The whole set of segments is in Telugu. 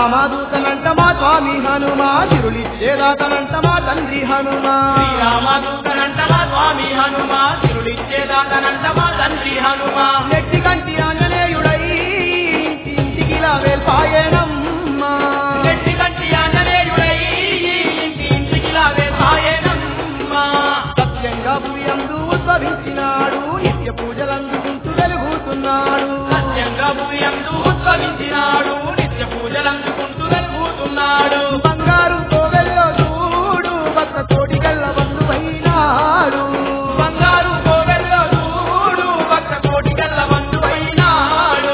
శ్రీరామదూతనంట మా స్వామి హనుమా తిరులిచ్చేదాతనంట మా తండ్రి హనుమా శ్రీరామదూతనంట మా స్వామి హనుమ తిరుడిచ్చేదాతనంట మా తండ్రి హనుమ నెట్టి కంటి ఆంజనేయుడై ఇంటి ఇంటికిలా వేల్పాయనమ్మా గట్టి గట్టి ఆంజనేయుడై ఇంటి ఇంటికి లాగే సాయనమ్మా సత్యంగా భూయందు ఉద్భవించినాడు నిత్య పూజలందుకుంటూ వెలుగుతున్నాడు సత్యంగా భూయందు ఉద్భవించినాడు నిత్య పూజలందుకుంటూ వెలుగుతున్నాడు బంగారు కోవెల్లో చూడు భక్త కోటి గల్ల బంధువైనాడు బంగారు కోవెల్లో చూడు భక్త కోటి కల్ల బంధువైనాడు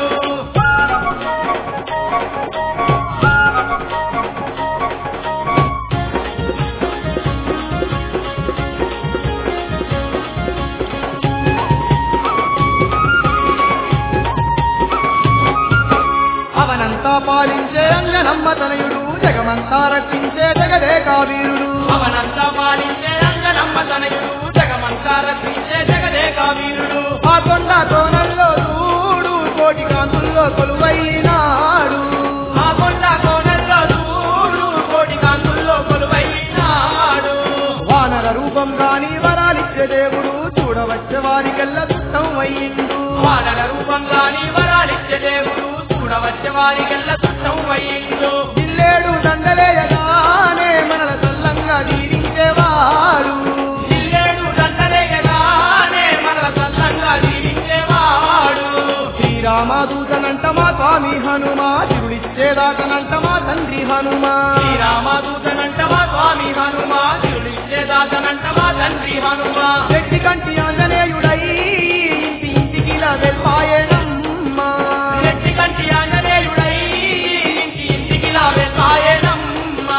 అవనంతా పాలించే అంజనమ్మ తనయుడు జగమంతా రక్షించే జగదేకా వీరుడు అవనంతా పాలించే అంజనమ్మ తనయుడు జగమంతా రక్షించే జగదేక వీరుడు ఆ కొండ కోనల్లో చూడు కోటి కాంతుల్లో కొలువైనాడు ఆ కొండ కోనల్లో చూడు కోటి కాంతుల్లో కొలువైనాడు వానర రూపం గాని వరాలిచ్చే దేవుడు చూడవచ్చే వారికెల్ల దుష్టం అయ్యిండు వానర రూపంగాని వరాలిచ్చే దేవుడు చూడవచ్చే వారికెల్ల చుట్టం అయ్యిండు ఇల్లేడు దండలేయగానే మనల చల్లంగా దీవించేవాడు ఇల్లేడు దండలేయగానే మనల సల్లంగా జీవించేవాడు శ్రీరామదూతనంట మా స్వామి హనుమా తిరుడిచ్చేదాకనంట మా తండ్రి హనుమా శ్రీరామదూతనంట మా స్వామి హనుమ తిరుడిచ్చేదాతనంట మా తండ్రి హనుమ చెట్టి కంటి ఆంజనేయుడై ఇంటి ఇంటికిలా వెళ్ళాయనమ్మా నెట్టి కంటి ఆంజనేయుడై ఇంటి ఇంటికి లావే సాయనమ్మా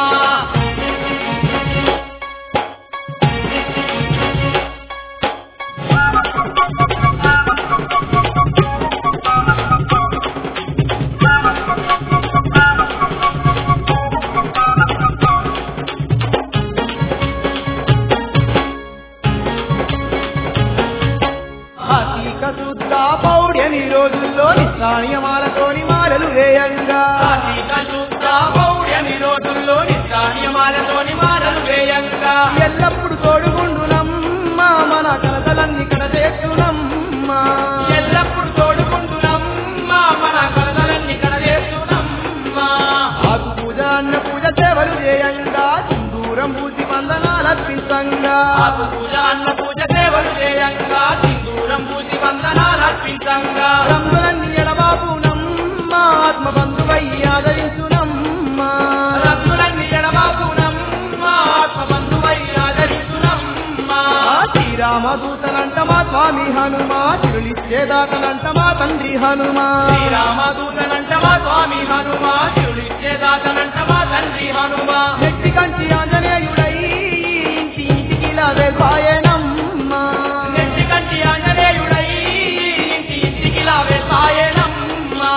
కార్తీక శుద్ధ పౌర్యమి రోజుల్లో నిస్సాణ్యమాలతోని మాలలు వేయంగా కార్తీక శుద్ధ పౌర్యమి రోజుల్లో నిత్యానియమాలతోని మాటలు వేయంగా ఎల్లప్పుడు తోడుగుండునమ్మా మన కలతలన్నీ కడతేస్తునమ్మా ఎల్లప్పుడు తోడుకుంటున్నమ్మా మన కలతలన్నీ కడదేస్తున్నమ్మా ఆకు పూజ అన్న పూజ సేవలు చేయంగా సింధూరం పూసి వందనాలర్పించంగా ఆకు పూజ అన్న పూజ సేవలు చేయంగా సింధూరం పూసి వందనాలర్పించంగా రంగులన్నీ ఎడబాబునమ్మా ఆత్మ బంధువై ఆదరించునమ్మా రత్నులన్నీ ఎడబాబునమ్మా ఆత్మబంధువై ఆదరిస్తున్నమ్మా ఆ శ్రీరామదూతనంట మా స్వామి హనుమా తిరులిచ్చేదాతనంట మా తండ్రి హనుమా శ్రీరామదూతనంట మా స్వామి హనుమ తిరుడిచ్చేదాతనంట మా తండ్రి హనుమ నెట్టి కంటి ఆంజనేయుడై ఇంటి ఇంటికిలా వెళ్ళాయనమ్మా నెట్టి కంటి ఆంజనేయుడై ఇంటి ఇంటికి లావే సాయనమ్మా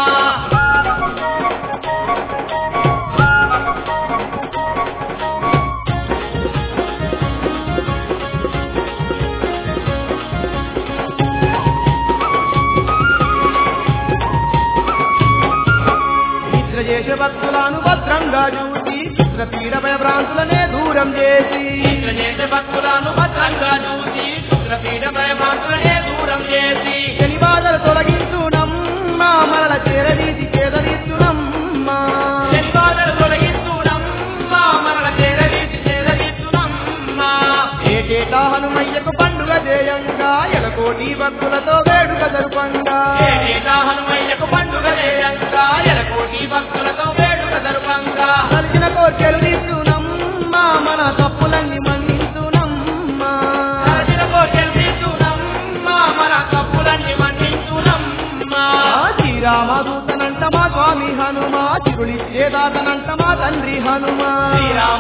నిద్ర చేసే భక్తులను భద్రంగా చూసి చిత్రపీడ భయభ్రాంతులనే దూరం చేసి ఇట్ల చేసే భక్తులను భద్రంగా చూసి శుక్రపీఠ భయభ్రాంతులనే దూరం చేసి శని బాధలు తొలగించునమ్మా మరల చేరదీసి చేదరీస్తునమ్మా శనివాదలు తొలగిస్తున్నమ్మా మరల చేరదీసి చేరదీస్తున్నమ్మా ఏటేటా హనుమయ్యకు పండుగ చేయంగా ఎలకోటి భక్తులతో వేడుక జరుపంగా ఏటేటా హనుమయ్యకు పండుగ చేయంగా ఎలకోటి భక్తులతో వేడుక జరుపంగా కలిసిన కోర్కెలు తీస్తునమ్మా మన తప్పులన్నీ మన్నించునమ్మా కరచిన కోరికలు తీర్చునమ్మా మన తప్పులన్నీ మన్నించునమ్మా ఆ శ్రీరామదూతనంట మా స్వామి హనుమా తిరులిచ్చేదాతనంట మా తండ్రి హనుమా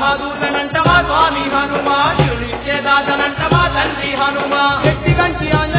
శ్రీరామదూతనంట మా స్వామి హనుమ తిరుడిచ్చేదాతనంట మా తండ్రి హనుమ చెట్టి కంచి ఆంజనేయుడై